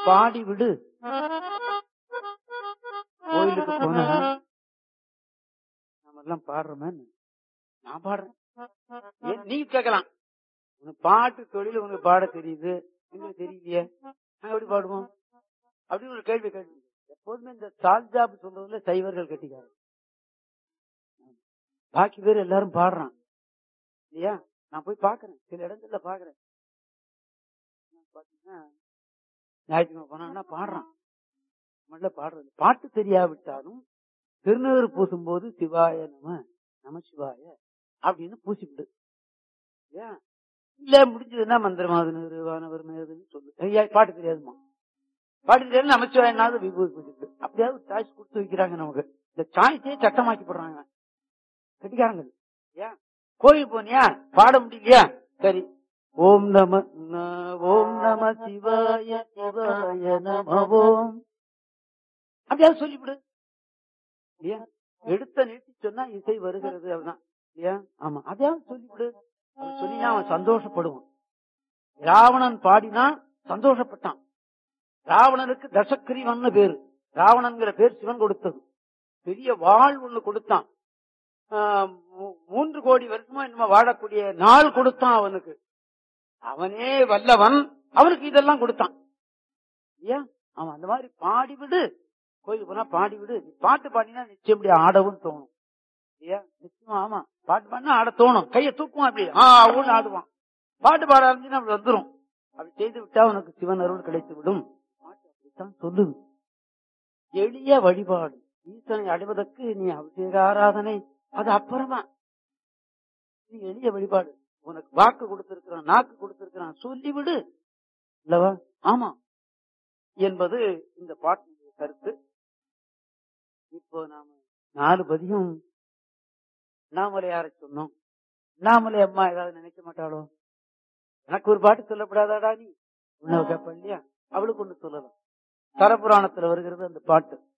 பாடி விடு கோயிலுக்கு போனா நம்ம எல்லாம் பாடுறோமே நான் பாடுறேன் ஏன் நீ கேட்கலாம் உனக்கு பாட்டு தொழில் உனக்கு பாட தெரியுது எங்களுக்கு தெரியலையே நாங்க எப்படி பாடுவோம் அப்படின்னு ஒரு கேள்வி கேள்வி எப்போதுமே இந்த சால்ஜாப் சொல்றதுல சைவர்கள் கட்டிக்காரு பாக்கி பேர் எல்லாரும் பாடுறான் இல்லையா நான் போய் பாக்குறேன் சில இடங்கள்ல பாக்குறேன் பாத்தீங்கன்னா ஞாயிற்றுக்கிழமை போனா பாடுறான் நம்மள பாடுறது பாட்டு தெரியாவிட்டாலும் திருநீர் பூசும்போது சிவாய நம நம சிவாய அப்படின்னு பூசிவிடு ஏன் இல்ல முடிஞ்சதுன்னா மந்திரமாவது வானவர் மேதுன்னு சொல்லு ஐயா பாட்டு தெரியாதுமா பாட்டு தெரியாது நமச்சிவாயனாவது விபூதி பூசிவிடு அப்படியாவது சாய்ஸ் கொடுத்து வைக்கிறாங்க நமக்கு இந்த சாய்ஸே சட்டமாக்கி போடுறாங்க கட்டிக்காரங்க ஏன் கோயில் போனியா பாட முடியலையா சரி ஓம் நம ந- ஓம் நம சிவாய சிவாய நம ஓம் அப்படியாவது சொல்லிவிடு இல்லையா எடுத்த நிறுத்தி சொன்னா இசை வருகிறது அதுதான் இல்லையா ஆமா அதையாவது சொல்லிவிடு அப்படி சொல்லினா அவன் சந்தோஷப்படுவான் ராவணன் பாடினா சந்தோஷப்பட்டான் ராவணனுக்கு தசக்கிரீவன் பேரு ராவணன்கிற பேர் சிவன் கொடுத்தது பெரிய வாழ் ஒண்ணு கொடுத்தான் ஆஹ் மூ- மூன்று கோடி வருஷமா என்னமோ வாழக்கூடிய நாள் கொடுத்தான் அவனுக்கு அவனே வல்லவன் அவனுக்கு இதெல்லாம் கொடுத்தான் ஏன் அவன் அந்த மாதிரி பாடிவிடு கோயிலுக்கு போனா பாடிவிடு நீ பாட்டு பாடினா நிச்சயம் இப்படி ஆடவும் தோணும் இல்லையா நிச்சயமா ஆமா பாட்டு பாடினா ஆட தோணும் கையை தூக்குவான் அப்படி ஆ ஊன்னு ஆடுவான் பாட்டு பாட ஆரம்பிச்சுன்னா அப்படி வந்துரும் அப்படி செய்து விட்டா உனக்கு சிவன் அருள் கிடைத்து விடும் பாட்டு அப்படித்தான் சொல்லுது எளிய வழிபாடு ஈசனை அடைவதற்கு நீ அபிஷேக ஆராதனை அது அப்புறமா நீ எளிய வழிபாடு உனக்கு வாக்கு கொடுத்திருக்கிறான் நாக்கு கொடுத்திருக்கிறான் சொல்லிவிடு இல்லவா ஆமா என்பது இந்த பாட்டினுடைய கருத்து இப்போ நாம நாலு பதியும் அண்ணாமலையார சொன்னோம் அண்ணாமலை அம்மா ஏதாவது நினைக்க மாட்டாளோ எனக்கு ஒரு பாட்டு சொல்லப்படாதாடா நீ உன்ன கேட்ப இல்லையா அவளுக்கு ஒண்ணு சொல்லலாம் தரபுராணத்துல வருகிறது அந்த பாட்டு